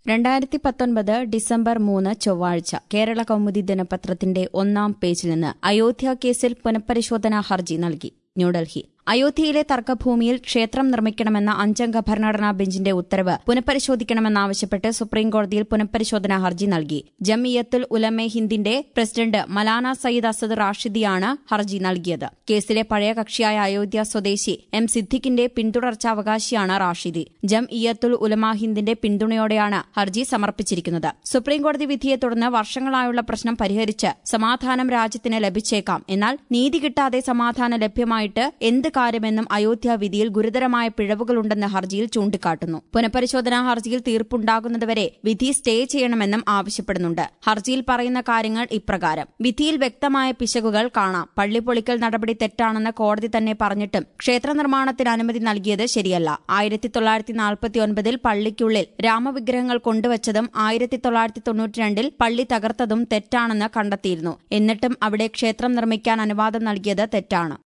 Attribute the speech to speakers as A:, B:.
A: രണ്ടായിരത്തി പത്തൊൻപത് ഡിസംബർ മൂന്ന് ചൊവ്വാഴ്ച കേരള കൗമുദി ദിനപത്രത്തിന്റെ ഒന്നാം പേജിൽ നിന്ന് അയോധ്യ കേസിൽ പുനഃപരിശോധനാ ഹർജി നൽകി ന്യൂഡൽഹി അയോധ്യയിലെ തർക്കഭൂമിയിൽ ക്ഷേത്രം നിർമ്മിക്കണമെന്ന അഞ്ചംഗ ഭരണഘടനാ ബെഞ്ചിന്റെ ഉത്തരവ് പുനഃപരിശോധിക്കണമെന്നാവശ്യപ്പെട്ട് സുപ്രീംകോടതിയിൽ പുനഃപരിശോധനാ ഹർജി നൽകി ജമിയത്തുൽ ഉലമെ ഹിന്ദിന്റെ പ്രസിഡന്റ് മലാന സയ്യിദ് അസദ് റാഷിദിയാണ് ഹർജി നൽകിയത് കേസിലെ പഴയ കക്ഷിയായ അയോധ്യ സ്വദേശി എം സിദ്ദിഖിന്റെ പിന്തുടർച്ചാവകാശിയാണ് റാഷിദി ജം ഇയത്തുൽ ഉലമ ഹിന്ദിന്റെ പിന്തുണയോടെയാണ് ഹർജി സമർപ്പിച്ചിരിക്കുന്നത് സുപ്രീംകോടതി വിധിയെ തുടർന്ന് വർഷങ്ങളായുള്ള പ്രശ്നം പരിഹരിച്ച് സമാധാനം രാജ്യത്തിന് ലഭിച്ചേക്കാം എന്നാൽ നീതി കിട്ടാതെ സമാധാനം ലഭ്യമായിട്ട് എന്ത് കാര്യമെന്നും അയോധ്യ വിധിയിൽ ഗുരുതരമായ പിഴവുകളുണ്ടെന്ന് ഹർജിയിൽ ചൂണ്ടിക്കാട്ടുന്നു പുനഃപരിശോധനാ ഹർജിയിൽ തീർപ്പുണ്ടാകുന്നതുവരെ വിധി സ്റ്റേ ചെയ്യണമെന്നും ആവശ്യപ്പെടുന്നുണ്ട് ഹർജിയിൽ പറയുന്ന കാര്യങ്ങൾ ഇപ്രകാരം വിധിയിൽ വ്യക്തമായ പിശകുകൾ കാണാം പള്ളി പൊളിക്കൽ നടപടി തെറ്റാണെന്ന് കോടതി തന്നെ പറഞ്ഞിട്ടും ക്ഷേത്ര നിർമ്മാണത്തിന് അനുമതി നൽകിയത് ശരിയല്ല ആയിരത്തി തൊള്ളായിരത്തി നാൽപ്പത്തിയൊൻപതിൽ പള്ളിക്കുള്ളിൽ രാമവിഗ്രഹങ്ങൾ കൊണ്ടുവച്ചതും ആയിരത്തി തൊള്ളായിരത്തി തൊണ്ണൂറ്റിരണ്ടിൽ പള്ളി തകർത്തതും തെറ്റാണെന്ന് കണ്ടെത്തിയിരുന്നു എന്നിട്ടും അവിടെ ക്ഷേത്രം നിർമ്മിക്കാൻ അനുവാദം നൽകിയത് തെറ്റാണ്